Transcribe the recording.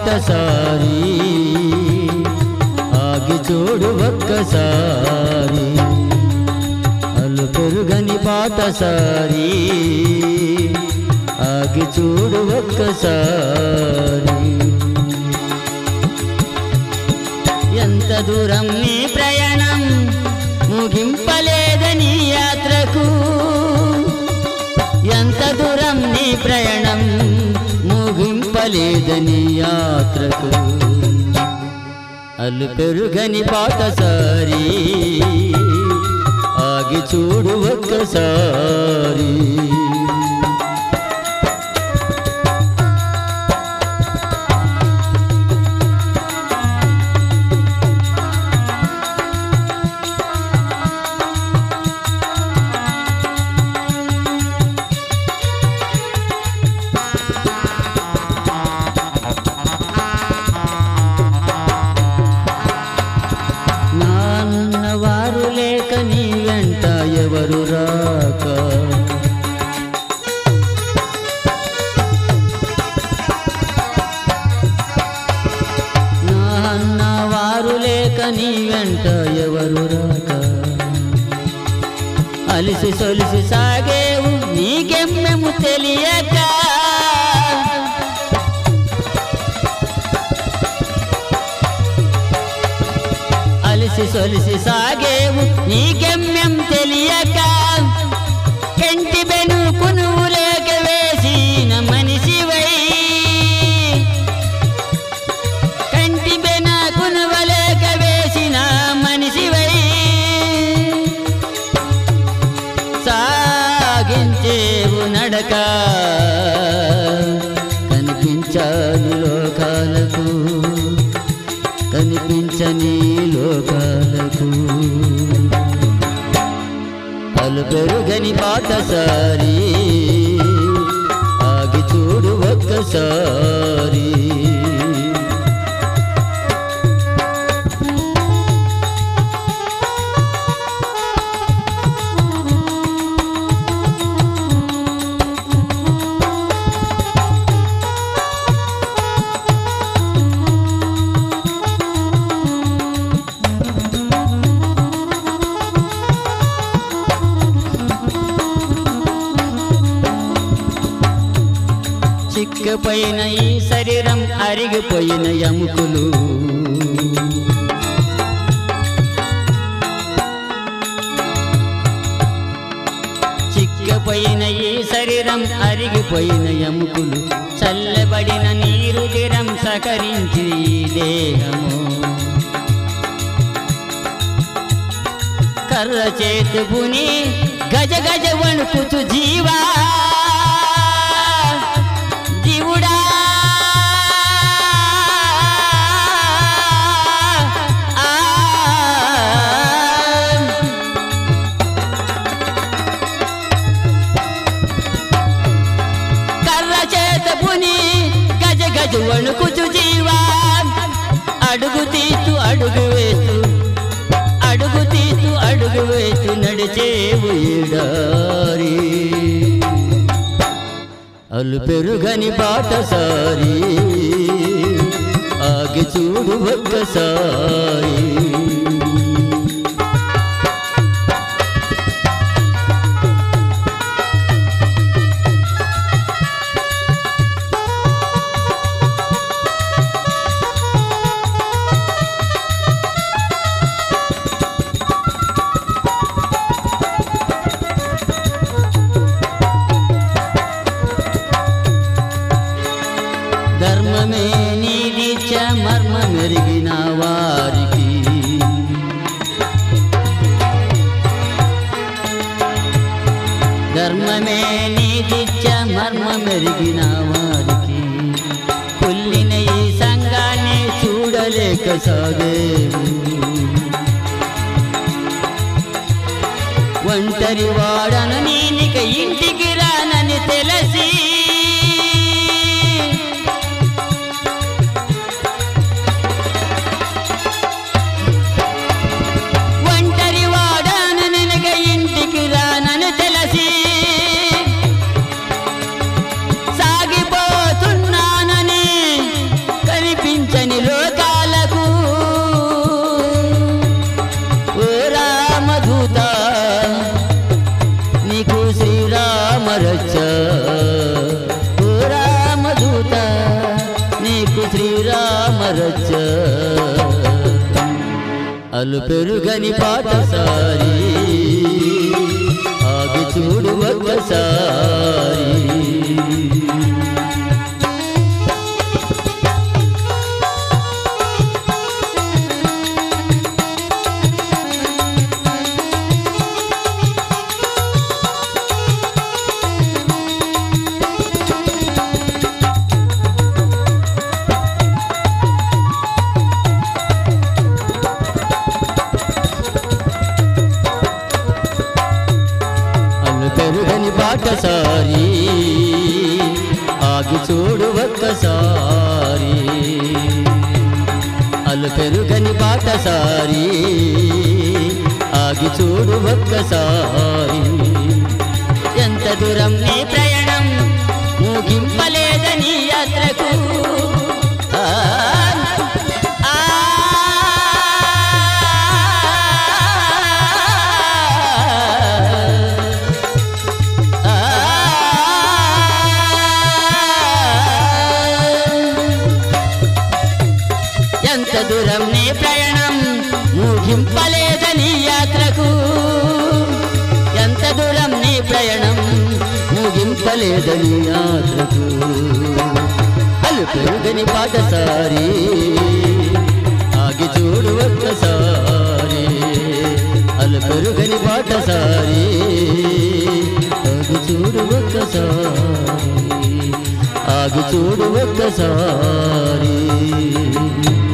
బాటసారి ఆగి చూడు ఒక్కసారి అల్లు పెరుగని బాటసారి ఆగి చూడు ఒక్కసారి ఎంత దూరం నీ ప్రయాణం ముగింపలేదని యాత్రకు ఎంత దూరం నీ ప్రయాణం ముగింపలేదని యాత్రకు అల్లు పెరుగని పాటసారి ఆగి చూడు ఒక్కసారి నాన్న వారు లేక నీ వెంట ఎవరు రాక నాన్న వారు లేక నీ వెంట ఎవరు రాక అలిసి సొలిసి సాగేవు నీకెమ్మెము తెలియక అలిసి సొలిసి సాగేవు నీకెమ్మెం తెలియక కంటి బెనుకు నువ్వు లేక వేసిన మనిషివై కంటి బెనకు నువ్వు లేక వేసిన మనిషివై సాగించేవు నడక కనిపించాలి లోకాలకు కనిపించని లోకాలకు అలు పెరుగని పాటసారి ఆగి చూడు ఒక్కసారి చిక్కపోయిన ఈ శరీరం అరిగిపోయిన ఎముకలు చిక్కపోయిన ఈ శరీరం అరిగిపోయిన ఎముకలు చల్లబడిన నీరు దిరం సకరించి ఈ దేహము కర్ర చేతుకుని గజ గజ వణుకుతు జీవా జీవుడా ఆ. కర్ర చేతపుని గజ గజ వణుకుతు జీవా అడుగు తీస్తూ అడుగు వేస్తూ అడుగు తీస్తూ అడుగు వేస్తూ నడిచేవు ఈడారి అల్లు పెరుగని బాటసారి ఆగి చూడు ఒక్కసారి ధర్మమే నీదిచ్చ మర్మ మెరిగిన వారికి ధర్మమే నీదిచ్చ మర్మ మెరిగిన వారికి కుల్లిన ఈ సంఘాన్ని చూడలేక సాగేవు ఒంటరి వాడను నేనిక ఇంటికి రానని తెలిసి ఒంటరి వాడను నెనక ఇంటికి రానని తెలిసి సాగిపోతున్నానని కనిపి అలు పెరుగని పాటసారి ఆగి చూడు ఒక్కసారి అల్లు పెరుగని బాటసారి ఆగి చూడు ఒక్కసారి అల్లు పెరుగని బాటసారి ఆగి చూడు ఒక్కసారి ఎంత దూరం నీ ప్రయాణం ముగింపలేదని యాత్రకు ఆ, ఆ, ఆ, ఎంత దూరం నీ ప్రయాణం ముగింపలేదని యాత్రకు ఎంత దూరం నీ ప్రయాణం ముగింపలేదని యాత్రకు అలు పెరుగని పాటసారి ఆగి చూడు ఒక్కసారి అలు పెరుగని పాటసారి ఆగి చూడు ఒక్కసారి ఆగి చూడు ఒక్కసారి